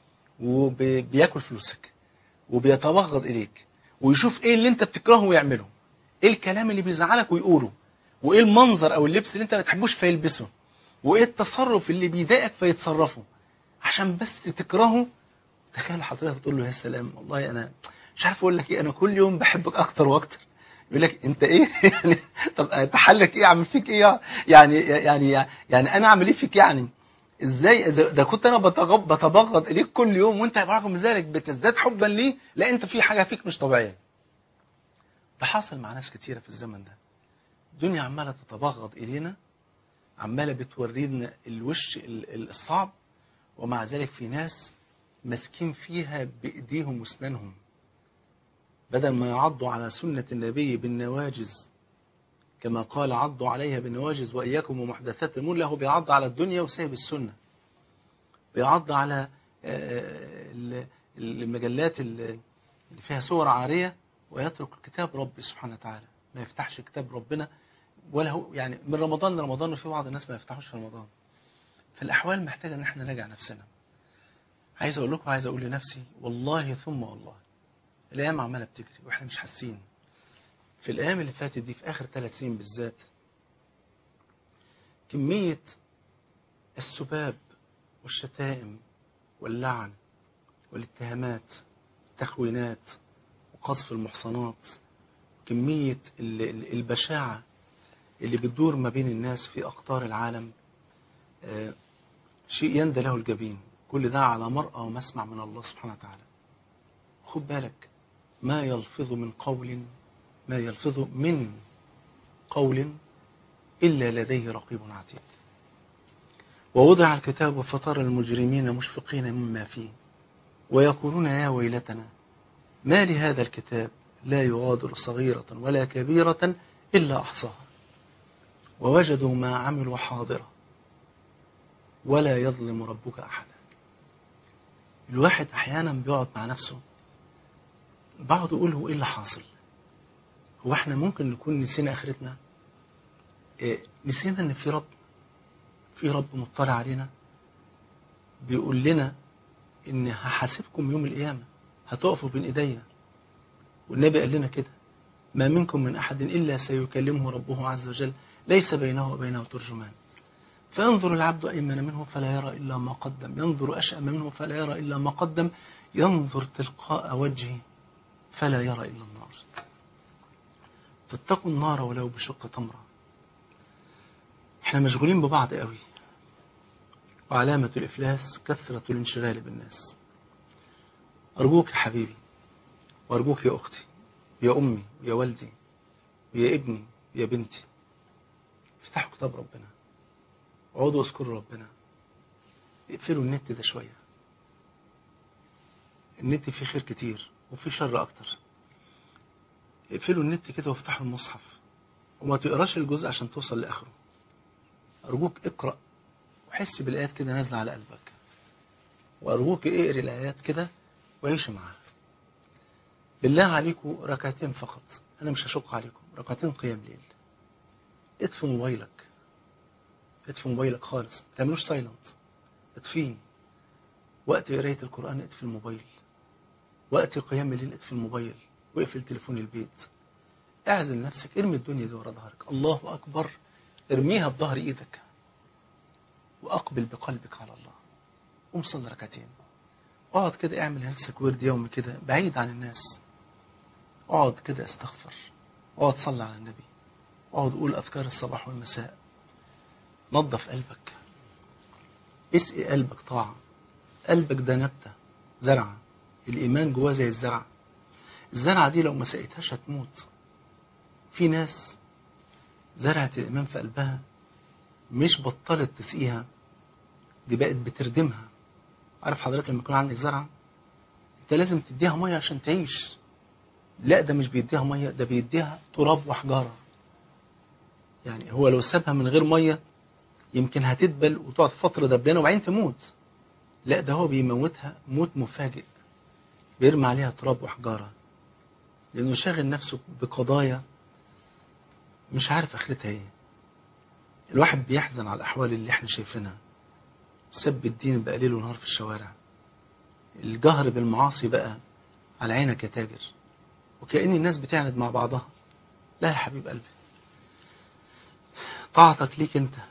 Speaker 2: وبياكل فلوسك وبيتبغض اليك ويشوف ايه اللي انت بتكرهه ويعمله ايه الكلام اللي بيزعلك ويقوله وايه المنظر او اللبس اللي انت ما بتحبوش فيلبسه وايه التصرف اللي بيضايقك فيتصرفه عشان بس تكرهه تخيل حضرتك تقول له يا سلام والله انا مش عارف اقول لك ايه انا كل يوم بحبك اكتر واكتر يقول لك انت ايه يعني طب تحلك ايه اعمل فيك ايه يعني يعني يعني انا اعمل ايه فيك يعني ازاي ده ده كنت انا بتغ- بتبغض اليك كل يوم وانت برغم ذلك بتزداد حبا ليه لا انت في حاجه فيك مش طبيعيه ده حاصل مع ناس كتيره في الزمن ده الدنيا عماله تتبغض الينا عماله بتورينا الوش ال- ال- الصعب ومع ذلك في ناس ماسكين فيها بايديهم واسنانهم بدل ما يعضوا على سنه النبي بالنواجز كما قال عضوا عليها بالنواجز واياكم ومحدثات الامور له بيعض على الدنيا وسايب السنه بيعض على آه، ال- المجلات ال- اللي فيها صور عاريه ويترك كتاب ربي سبحانه وتعالى ما يفتحش كتاب ربنا ولا هو يعني من رمضان لرمضان وفي بعض الناس ما يفتحوش في رمضان فالاحوال محتاجه ان احنا نراجع نفسنا عايز اقول لكم عايز اقول لنفسي والله ثم والله الايام عماله بتجري واحنا مش حاسين في الايام اللي فاتت دي في اخر ثلاث سنين بالذات كميه السباب والشتائم واللعن والاتهامات والتخوينات وقذف المحصنات كمية ال- ال- البشاعة اللي بتدور ما بين الناس في أقطار العالم آه، شيء يندى له الجبين كل ده على مرأى ومسمع من الله سبحانه وتعالى خد بالك ما يلفظ من قول ما يلفظ من قول إلا لديه رقيب عتيد ووضع الكتاب فترى المجرمين مشفقين مما فيه ويقولون يا ويلتنا ما لهذا الكتاب لا يغادر صغيرة ولا كبيرة إلا أحصاها ووجدوا ما عملوا حاضرة ولا يظلم ربك أحدا الواحد أحيانا بيقعد مع نفسه بقعد أقول هو إيه اللي حاصل هو إحنا ممكن نكون نسينا آخرتنا إيه نسينا إن في رب في رب مطلع علينا بيقول لنا إن هحاسبكم يوم القيامة هتقفوا بين إيديا والنبي قال لنا كده ما منكم من أحد إلا سيكلمه ربه عز وجل ليس بينه وبينه ترجمان فينظر العبد أيمن منه فلا يرى إلا ما قدم ينظر أشأم منه فلا يرى إلا ما قدم ينظر تلقاء وجهه فلا يرى إلا النار فاتقوا النار ولو بشق تمرة احنا مشغولين ببعض قوي وعلامة الإفلاس كثرة الانشغال بالناس أرجوك يا حبيبي وأرجوك يا أختي يا أمي يا والدي يا ابني يا بنتي افتحوا كتاب ربنا اقعدوا اذكروا ربنا اقفلوا النت ده شوية النت فيه خير كتير وفيه شر أكتر اقفلوا النت كده وافتحوا المصحف وما تقراش الجزء عشان توصل لآخره أرجوك اقرأ وحس بالآيات كده نازلة على قلبك وأرجوك اقري الآيات كده وعيش معاها بالله عليكم ركعتين فقط أنا مش هشق عليكم ركعتين قيام ليل اطفي موبايلك اطفي موبايلك خالص ما تعملوش سايلنت اطفيه وقت قراية القرآن اطفي الموبايل وقت قيام الليل اطفي الموبايل واقفل تليفون البيت اعزل نفسك ارمي الدنيا دي ورا ظهرك الله أكبر ارميها بظهر ايدك وأقبل بقلبك على الله قوم صلي ركعتين اقعد كده اعمل لنفسك ورد يومي كده بعيد عن الناس اقعد كده استغفر اقعد صلي على النبي اقعد قول أذكار الصباح والمساء نظف قلبك اسقي قلبك طاعة قلبك ده نبتة زرعة الإيمان جواه زي الزرعة الزرعة دي لو ما سقيتهاش هتموت في ناس زرعت الإيمان في قلبها مش بطلت تسقيها دي بقت بتردمها عارف حضرتك لما يكون عندك زرعة انت لازم تديها مية عشان تعيش لا ده مش بيديها مية ده بيديها تراب وحجارة يعني هو لو سابها من غير مية يمكن هتدبل وتقعد فترة دبلانة وبعدين تموت لا ده هو بيموتها موت مفاجئ بيرمي عليها تراب وحجارة لأنه شاغل نفسه بقضايا مش عارف آخرتها ايه الواحد بيحزن على الأحوال اللي احنا شايفينها سب الدين بقى ليل ونهار في الشوارع الجهر بالمعاصي بقى على عينك يا تاجر وكأن الناس بتعند مع بعضها لا يا حبيب قلبي طاعتك ليك انت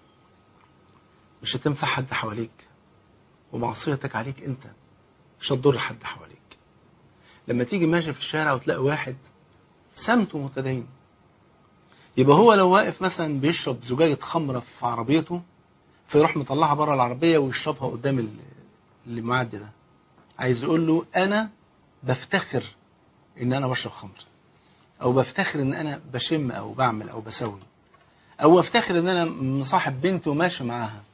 Speaker 2: مش هتنفع حد حواليك ومعصيتك عليك انت مش هتضر حد حواليك لما تيجي ماشي في الشارع وتلاقي واحد سمته متدين يبقى هو لو واقف مثلا بيشرب زجاجة خمرة في عربيته فيروح مطلعها بره العربية ويشربها قدام ال- اللي معدي ده عايز يقول له أنا بفتخر إن أنا بشرب خمر أو بفتخر إن أنا بشم أو بعمل أو بسوي أو أفتخر إن أنا مصاحب بنت وماشي معاها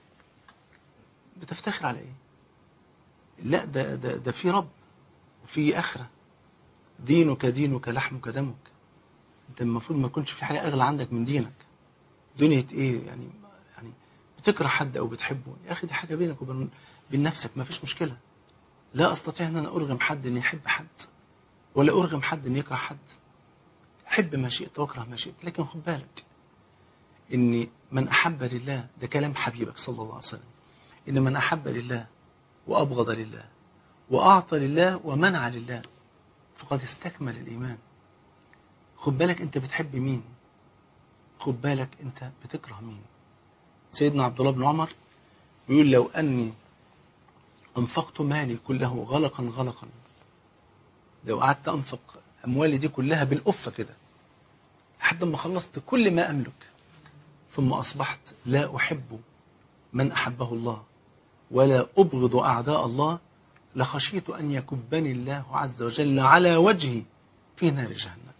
Speaker 2: بتفتخر على إيه؟ لا ده ده ده في رب وفي آخرة دينك دينك لحمك دمك أنت المفروض ما يكونش في حاجة أغلى عندك من دينك دنيا إيه يعني يعني بتكره حد أو بتحبه يا أخي دي حاجة بينك وبين بين نفسك ما فيش مشكلة لا أستطيع أن أنا أرغم حد أن يحب حد ولا أرغم حد أن يكره حد حب ما شئت واكره ما شئت لكن خد بالك إن من أحب لله ده كلام حبيبك صلى الله عليه وسلم إن من أحب لله وأبغض لله وأعطى لله ومنع لله فقد استكمل الإيمان خد بالك أنت بتحب مين خد بالك أنت بتكره مين سيدنا عبد الله بن عمر بيقول لو أني أنفقت مالي كله غلقا غلقا لو قعدت أنفق أموالي دي كلها بالأفة كده لحد ما خلصت كل ما أملك ثم أصبحت لا أحب من أحبه الله ولا أبغض أعداء الله لخشيت أن يكبني الله عز وجل على وجهي في نار جهنم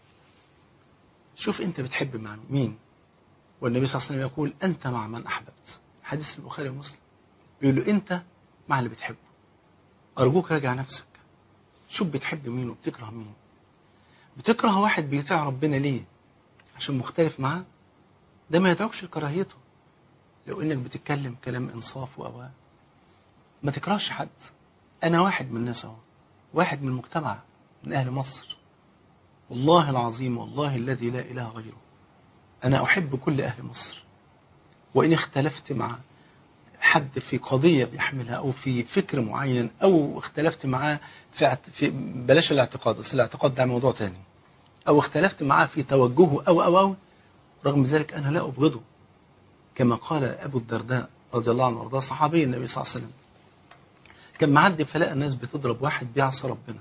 Speaker 2: شوف أنت بتحب مع مين والنبي صلى الله عليه وسلم يقول أنت مع من أحببت حديث في البخاري ومسلم بيقول له أنت مع اللي بتحبه أرجوك راجع نفسك شوف بتحب مين وبتكره مين بتكره واحد بيطيع ربنا ليه عشان مختلف معاه ده ما يدعوكش لكراهيته لو انك بتتكلم كلام انصاف وأواه ما تكرهش حد انا واحد من الناس اهو واحد من المجتمع من اهل مصر والله العظيم والله الذي لا اله غيره انا احب كل اهل مصر وان اختلفت مع حد في قضية بيحملها أو في فكر معين أو اختلفت معاه في, اعت- في بلاش الاعتقاد بس الاعتقاد ده موضوع تاني أو اختلفت معاه في توجهه أو أو أو رغم ذلك أنا لا أبغضه كما قال أبو الدرداء رضي الله عنه وارضاه صحابي النبي صلى الله عليه وسلم كان معدي فلقى الناس بتضرب واحد بيعصى ربنا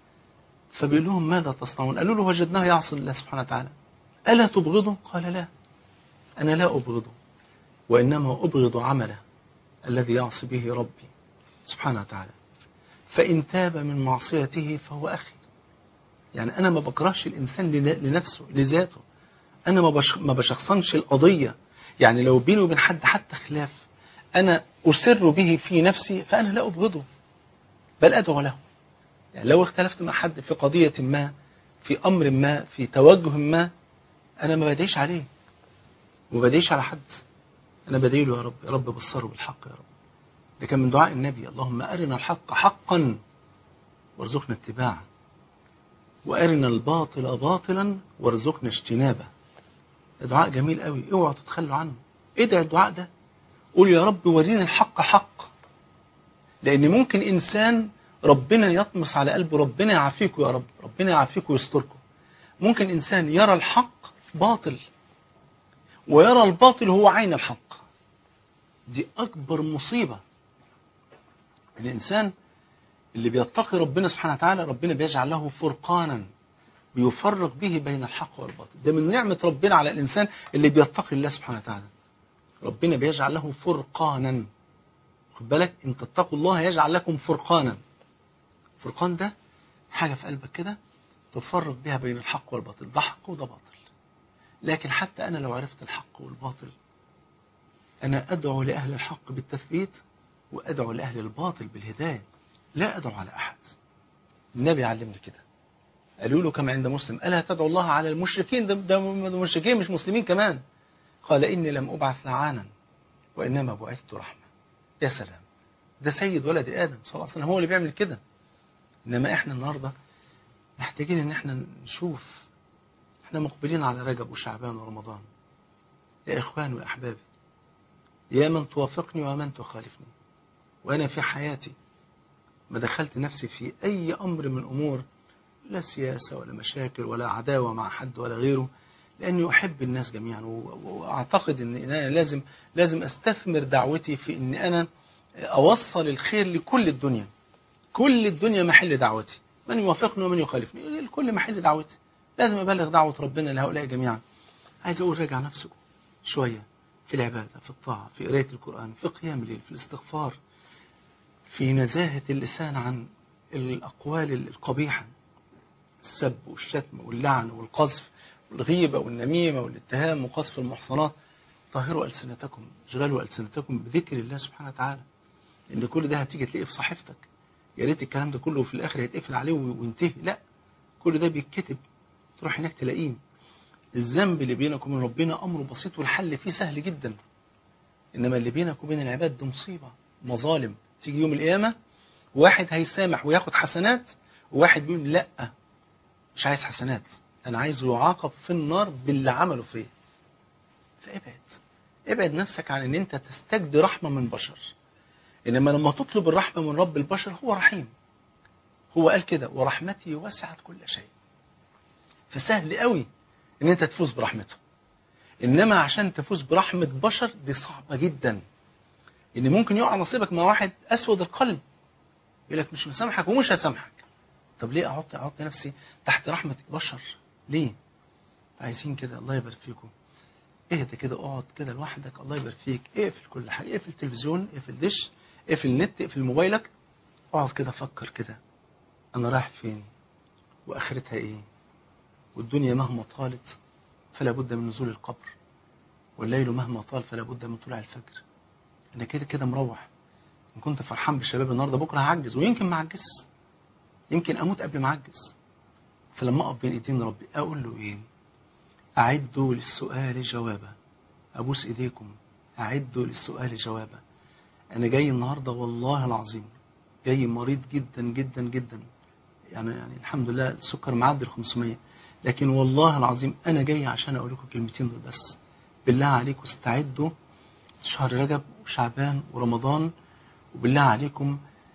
Speaker 2: فبيقول لهم ماذا تصنعون قالوا له وجدناه يعصي الله سبحانه وتعالى ألا تبغضه قال لا أنا لا أبغضه وإنما أبغض عمله الذي يعصي به ربي سبحانه وتعالى فإن تاب من معصيته فهو أخي يعني أنا ما بكرهش الإنسان لن- لنفسه لذاته أنا ما بش- ما بشخصنش القضية يعني لو بيني وبين حد حتى خلاف أنا أسر به في نفسي فأنا لا أبغضه بل أدعو له يعني لو اختلفت مع حد في قضية ما في أمر ما في توجه ما أنا ما بدعيش عليه وما بدعيش على حد أنا بدعي له يا رب يا رب بصره بالحق يا رب ده كان من دعاء النبي اللهم أرنا الحق حقا وارزقنا اتباعه وأرنا الباطل باطلا وارزقنا اجتنابه ده دعاء جميل قوي اوعوا تتخلوا عنه ادعي الدعاء ده قول يا رب ورينا الحق حق لأن ممكن إنسان ربنا يطمس على قلبه ربنا يعافيكم يا رب ربنا يعافيكم ويستركم ممكن إنسان يرى الحق باطل ويرى الباطل هو عين الحق دي أكبر مصيبة الإنسان اللي بيتقي ربنا سبحانه وتعالى ربنا بيجعل له فرقانا بيفرق به بين الحق والباطل ده من نعمة ربنا على الإنسان اللي بيتقي الله سبحانه وتعالى ربنا بيجعل له فرقانا خد بالك إن تتقوا الله يجعل لكم فرقانا فرقان ده حاجة في قلبك كده تفرق بها بين الحق والباطل ده حق وده باطل لكن حتى أنا لو عرفت الحق والباطل أنا أدعو لأهل الحق بالتثبيت وأدعو لأهل الباطل بالهداية لا أدعو على أحد النبي علمنا كده قالوا له كما عند مسلم ألا تدعو الله على المشركين ده, ده مشركين مش مسلمين كمان قال إني لم أبعث لعانا وإنما بعثت رحمة يا سلام ده سيد ولد آدم صلى الله عليه وسلم هو اللي بيعمل كده إنما إحنا النهاردة محتاجين إن إحنا نشوف إحنا مقبلين على رجب وشعبان ورمضان يا إخوان وأحبابي يا من توافقني ومن تخالفني وأنا في حياتي ما دخلت نفسي في أي أمر من أمور لا سياسة ولا مشاكل ولا عداوة مع حد ولا غيره لأني أحب الناس جميعا وأعتقد أن أنا لازم لازم أستثمر دعوتي في أن أنا أوصل الخير لكل الدنيا كل الدنيا محل دعوتي من يوافقني ومن يخالفني الكل محل دعوتي لازم أبلغ دعوة ربنا لهؤلاء جميعا عايز أقول راجع نفسك شوية في العبادة في الطاعة في قراية القرآن في قيام الليل في الاستغفار في نزاهة اللسان عن الأقوال القبيحة السب والشتم واللعن والقذف والغيبة والنميمة والاتهام وقذف المحصنات طهروا ألسنتكم اشغلوا ألسنتكم بذكر الله سبحانه وتعالى إن كل ده هتيجي تلاقيه في صحيفتك يا ريت الكلام ده كله في الآخر هيتقفل عليه وينتهي لا كل ده بيتكتب تروح هناك تلاقيه الذنب اللي بينك وبين ربنا أمره بسيط والحل فيه سهل جدا إنما اللي بينك وبين العباد ده مصيبة مظالم تيجي يوم القيامة واحد هيسامح وياخد حسنات وواحد بيقول لا مش عايز حسنات أنا عايزه يعاقب في النار باللي عمله فيه فابعد ابعد نفسك عن ان انت تستجدي رحمة من بشر انما لما تطلب الرحمة من رب البشر هو رحيم هو قال كده ورحمتي وسعت كل شيء فسهل قوي ان انت تفوز برحمته انما عشان تفوز برحمة بشر دي صعبة جدا ان ممكن يقع نصيبك مع واحد اسود القلب يقول لك مش مسامحك ومش هسامحك طب ليه احط احط نفسي تحت رحمة بشر ليه عايزين كده الله يبارك فيكم اهدى كده اقعد كده لوحدك الله يبارك فيك اقفل كل حاجه اقفل التلفزيون اقفل دش اقفل النت اقفل موبايلك اقعد كده فكر كده انا رايح فين واخرتها ايه والدنيا مهما طالت فلا بد من نزول القبر والليل مهما طال فلا بد من طلوع الفجر انا كده كده مروح ان كنت فرحان بالشباب النهارده بكره هعجز ويمكن ما اعجزش يمكن اموت قبل ما اعجز فلما اقف بين ايدين ربي اقول له ايه أعدوا للسؤال جوابا أبوس إيديكم أعدوا للسؤال جوابا أنا جاي النهاردة والله العظيم جاي مريض جدا جدا جدا يعني يعني الحمد لله السكر معدي ال 500 لكن والله العظيم أنا جاي عشان أقول لكم كلمتين دول بس بالله عليكم استعدوا شهر رجب وشعبان ورمضان وبالله عليكم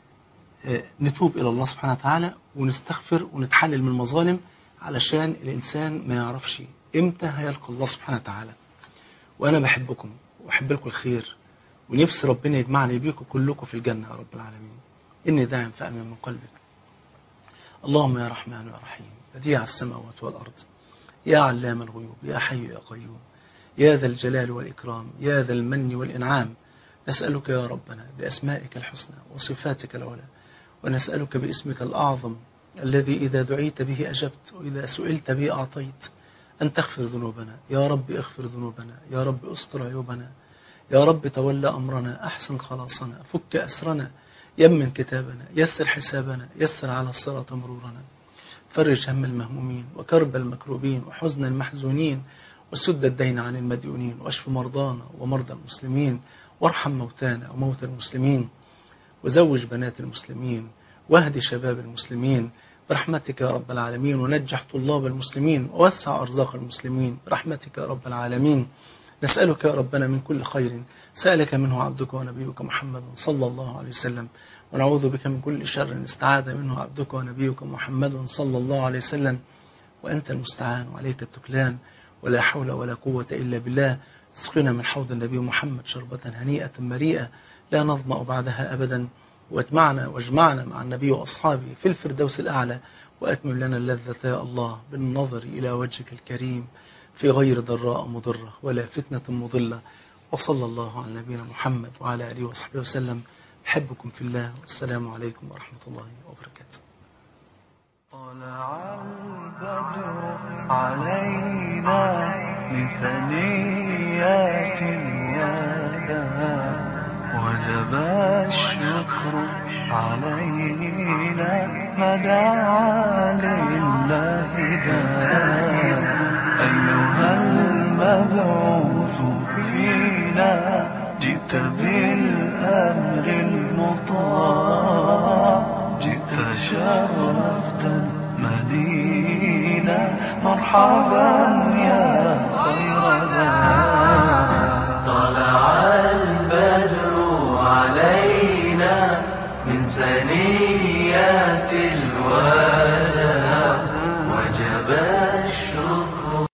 Speaker 2: نتوب إلى الله سبحانه وتعالى ونستغفر ونتحلل من المظالم علشان الإنسان ما يعرفش إمتى هيلقى الله سبحانه وتعالى وأنا بحبكم وأحب لكم الخير ونفسي ربنا يجمعني بيكم كلكم في الجنة يا رب العالمين إني داعم فأمن من قلبك اللهم يا رحمن يا رحيم بديع السماوات والأرض يا علام الغيوب يا حي يا قيوم يا ذا الجلال والإكرام يا ذا المن والإنعام نسألك يا ربنا بأسمائك الحسنى وصفاتك العلى ونسألك باسمك الأعظم الذي إذا دعيت به أجبت وإذا سئلت به أعطيت أن تغفر ذنوبنا يا رب اغفر ذنوبنا يا رب استر عيوبنا يا رب تولى أمرنا أحسن خلاصنا فك أسرنا يمن كتابنا يسر حسابنا يسر على الصراط مرورنا فرج هم المهمومين وكرب المكروبين وحزن المحزونين وسد الدين عن المديونين واشف مرضانا ومرضى المسلمين وارحم موتانا وموتى المسلمين وزوج بنات المسلمين واهدي شباب المسلمين برحمتك يا رب العالمين ونجح طلاب المسلمين ووسع أرزاق المسلمين برحمتك يا رب العالمين نسألك يا ربنا من كل خير سألك منه عبدك ونبيك محمد صلى الله عليه وسلم ونعوذ بك من كل شر استعاذ منه عبدك ونبيك محمد صلى الله عليه وسلم وأنت المستعان وعليك التكلان ولا حول ولا قوة إلا بالله اسقنا من حوض النبي محمد شربة هنيئة مريئة لا نظمأ بعدها أبدا واجمعنا واجمعنا مع النبي وأصحابه في الفردوس الأعلى وأتمم لنا اللذة يا الله بالنظر إلى وجهك الكريم في غير ضراء مضرة ولا فتنة مضلة وصلى الله على نبينا محمد وعلى آله وصحبه وسلم أحبكم في الله والسلام عليكم ورحمة الله وبركاته
Speaker 1: طلع البدر علينا من ثنيات الوداع وجب الشكر علينا ما دعا لله داع أيها المبعوث فينا جئت بالأمر المطاع جئت شرفت المدينة مرحبا يا خير داع طلع البدر علينا من ثنيات الوادي